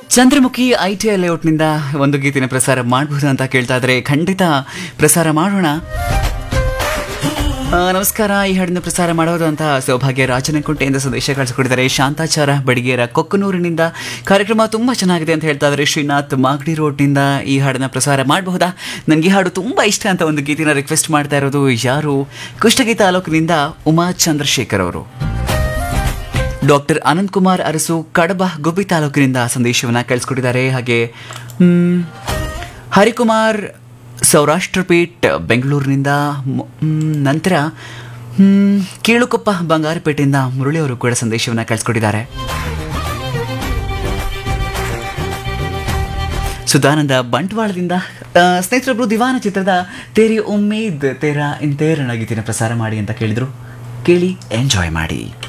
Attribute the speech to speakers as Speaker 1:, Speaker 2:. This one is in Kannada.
Speaker 1: ಚಂದ್ರಮುಖಿ ಐ ಟಿ ಐ ಲೇಔಟ್ನಿಂದ ಒಂದು ಗೀತಿನ ಪ್ರಸಾರ ಮಾಡಬಹುದು ಅಂತ ಕೇಳ್ತಾ ಇದ್ರೆ ಖಂಡಿತ ಪ್ರಸಾರ ಮಾಡೋಣ ಆ, ನಮಸ್ಕಾರ ಈ ಹಾಡಿನ ಪ್ರಸಾರ ಮಾಡೋದು ಅಂತ ಸೌಭಾಗ್ಯ ರಾಜನಕುಂಟೆಯಿಂದ ಸಂದೇಶ ಕಳಿಸಿಕೊಟ್ಟಿದ್ದಾರೆ ಶಾಂತಾಚಾರ ಬಡಿಗೇರ ಕೊಕ್ಕನೂರಿನಿಂದ ಕಾರ್ಯಕ್ರಮ ತುಂಬ ಚೆನ್ನಾಗಿದೆ ಅಂತ ಹೇಳ್ತಾ ಇದ್ದಾರೆ ಶ್ರೀನಾಥ್ ಮಾಗಡಿ ರೋಡ್ನಿಂದ ಈ ಹಾಡನ್ನ ಪ್ರಸಾರ ಮಾಡಬಹುದಾ ನನಗೆ ಈ ಹಾಡು ತುಂಬ ಇಷ್ಟ ಅಂತ ಒಂದು ಗೀತಿನ ರಿಕ್ವೆಸ್ಟ್ ಮಾಡ್ತಾ ಇರೋದು ಯಾರು ಕುಷ್ಟಗಿ ತಾಲೂಕಿನಿಂದ ಉಮಾ ಚಂದ್ರಶೇಖರ್ ಅವರು ಡಾಕ್ಟರ್ ಅನಂತ್ ಕುಮಾರ್ ಅರಸು ಕಡಬ ಗುಬ್ಬಿ ತಾಲೂಕಿನಿಂದ ಸಂದೇಶವನ್ನ ಕಳಿಸ್ಕೊಟ್ಟಿದ್ದಾರೆ ಹಾಗೆ ಮ್, ಹರಿಕುಮಾರ್ ಸೌರಾಷ್ಟ್ರ ಪೀಠ್ ಬೆಂಗಳೂರಿನಿಂದ ಮ್, ಮ್, ನಂತರ ಮ್, ಕೀಳುಕೊಪ್ಪ ಬಂಗಾರಪೇಟೆಯಿಂದ ಮುರಳಿ ಅವರು ಕೂಡ ಸಂದೇಶವನ್ನ ಕಳಿಸ್ಕೊಟ್ಟಿದ್ದಾರೆ ಸುಧಾನಂದ ಬಂಟ್ವಾಳದಿಂದ ಆ, ಸ್ನೇಹಿತರೊಬ್ರು ದಿವಾನ ಚಿತ್ರದ ತೇರಿ ಉಮ್ಮೀದ್ ತೇರಾ ಇಂತೇರಣ ಗೀತಿನ ಪ್ರಸಾರ ಮಾಡಿ ಅಂತ ಕೇಳಿದ್ರು ಕೇಳಿ ಎಂಜಾಯ್ ಮಾಡಿ